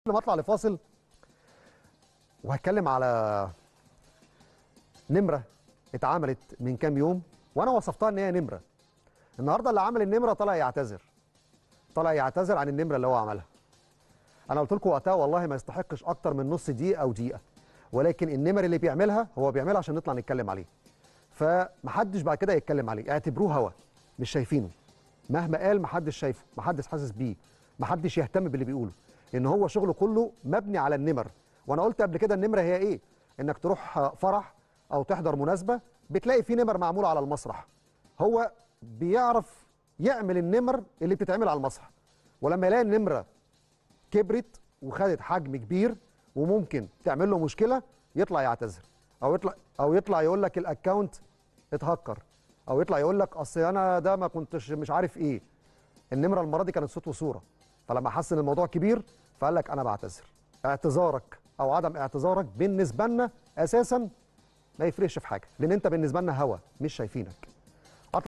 لما اطلع لفاصل وهتكلم على نمره اتعملت من كام يوم وانا وصفتها ان هي نمره النهارده اللي عمل النمره طلع يعتذر طلع يعتذر عن النمره اللي هو عملها انا قلت لكم وقتها والله ما يستحقش اكتر من نص دقيقه او دقيقه ولكن النمر اللي بيعملها هو بيعملها عشان نطلع نتكلم عليه فمحدش بعد كده يتكلم عليه اعتبروه هوا مش شايفينه مهما قال محدش شايفه محدش حاسس بيه محدش يهتم باللي بيقوله لان هو شغله كله مبني على النمر وانا قلت قبل كده النمره هي ايه انك تروح فرح او تحضر مناسبه بتلاقي في نمر معموله على المسرح هو بيعرف يعمل النمر اللي بتتعمل على المسرح ولما يلاقي النمره كبرت وخدت حجم كبير وممكن تعمل له مشكله يطلع يعتذر او يطلع او يطلع يقول لك الاكونت اتهكر او يطلع يقول لك اصل انا ده ما كنتش مش عارف ايه النمره المره دي كانت صوت وصوره فلما حس ان الموضوع كبير فقال لك انا بعتذر اعتذارك او عدم اعتذارك بالنسبه لنا اساسا ما يفرقش في حاجه لان انت بالنسبه لنا هوا مش شايفينك